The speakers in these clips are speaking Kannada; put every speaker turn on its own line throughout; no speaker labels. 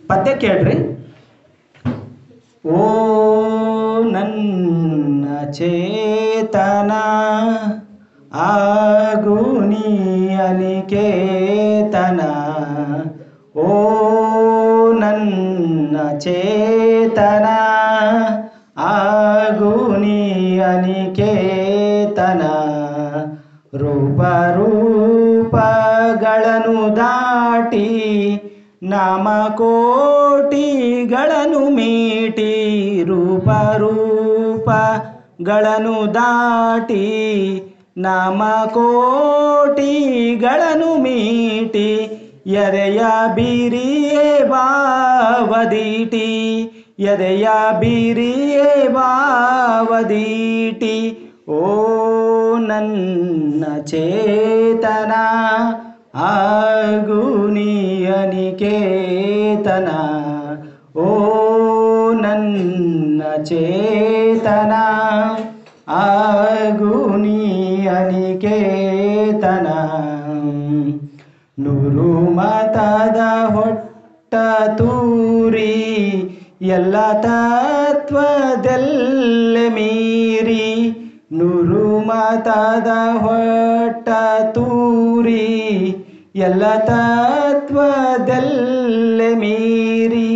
ಪದ್ಯ ಕೇಳ್ರಿ ಓ ನನ್ನ ಚೇತನ ಆಗುನಿ ಅನಿಕೇತನ ಓ ನನ್ನ ಚೇತನ ಆಗುನಿ ಅನಿಕೇತನ ರೂಪ ರೂಪಗಳನ್ನು ದಾಟಿ ನಾಮಕೋಟಿಗಳನ್ನು ಮೀಟಿ ರೂಪ ರೂಪಗಳನ್ನು ದಾಟಿ ನಾಮಕೋಟಿಗಳನ್ನು ಮೀಟಿ ಎದೆಯ ಬೀರಿಯೇ ಬಾವದೀಟಿ ಎದೆಯ ಬೀರಿಯೇ ಬಾವದೀಟಿ ಓ ನನ್ನ ಚೇತನ ಆಗುನಿ ಅನಿಕೇತನ ಓ ನನ್ನ ಚೇತನ ಆಗುನಿ ಅನಿಕೇತನ ನೂರು ಮತದ ಹೊಟ್ಟ ತೂರಿ ಎಲ್ಲ ತತ್ವದೆಲ್ಲೆ ಮೀರಿ ನೂರು ಮತದ ಹೊಟ್ಟ ತೂರಿ ಎಲ್ಲ ತತ್ವದೆಲ್ಲೆ ಮೀರಿ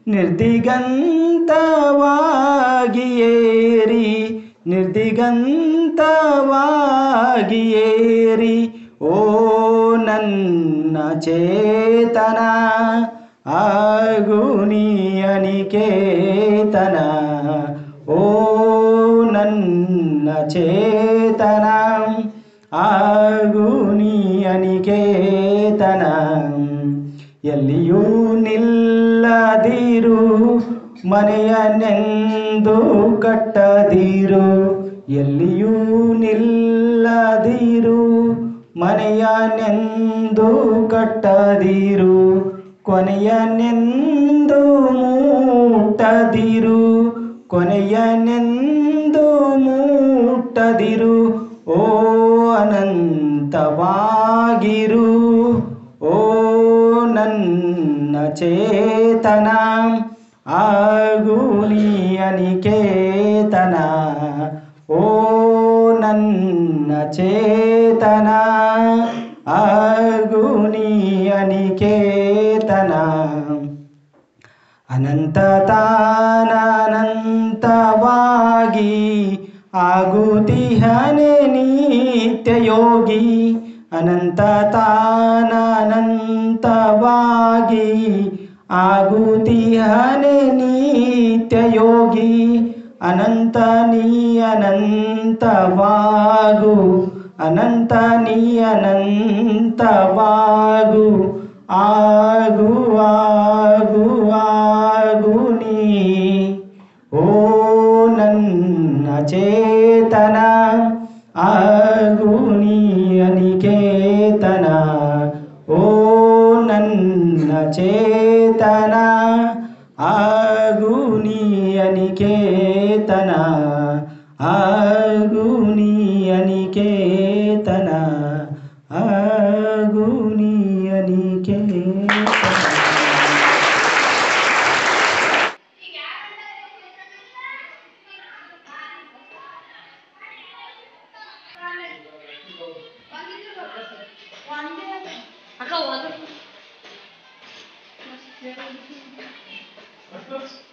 ನಿರ್ದಿಗಂತವಾಗಿ ಏರಿ ನಿರ್ದಿಗಂತವಾಗಿ ಏರಿ ಓ ನನ್ನ ಚೇತನ ಆಗುನಿ ಅನಿಕೇತನ ಓ ನನ್ನ ಚೇತನ ಆಗುನಿ ಅನಿಕೇತನ ಎಲ್ಲಿಯೂ ನಿಲ್ಲದಿರು ಮನೆಯನ್ನೆಂದು ಕಟ್ಟದಿರು ಎಲ್ಲಿಯೂ ನಿಲ್ಲದಿರು ಮನೆಯನ್ನೆಂದು ಕಟ್ಟದಿರು ಕೊನೆಯನೆಂದು ಮೂಟದಿರು ಕೊನೆಯನೆಂದು ಮೂಟದಿರು ಓ ಅನಂತವಾಗಿರು ಓ ನನ್ನ ಚೇತನ ಆಗುನಿ ಅನಿಕೇತನ ಓ ನನ್ನ ಚೇತನ ಆಗುನಿ ಅನಿಕೇತನ ಅನಂತ ತಾನಂತವಾಗಿ ಆಗುತಿಹನೆ ನಿತ್ಯ ಯೋಗಿ ಅನಂತ ತಾನಂತವಾಗಿ ಆಗುತಿಹನೆ ನಿತ್ಯ ಯೋಗಿ ಅನಂತ ನೀ ಅನಂತವಾಗು ಅನಂತ ನೀ ಅನಂತವಾಗು ಆಗು ಆಗು ಆಗು ನೀ ಓ ನನ್ನ ಚೇತನ ಆಗು ನೀ ಅನಿಕೇತನ ಓ ನನ್ನ ಚೇತನ ಆಗು ನೀ ಅನಿಕೇತನ ಆಗು ನೀ ಅನಿಕೇತನ ಆಗು ನೀ ಅನಿಕೇತನ
ಅಕ್ಕ ಒಂದು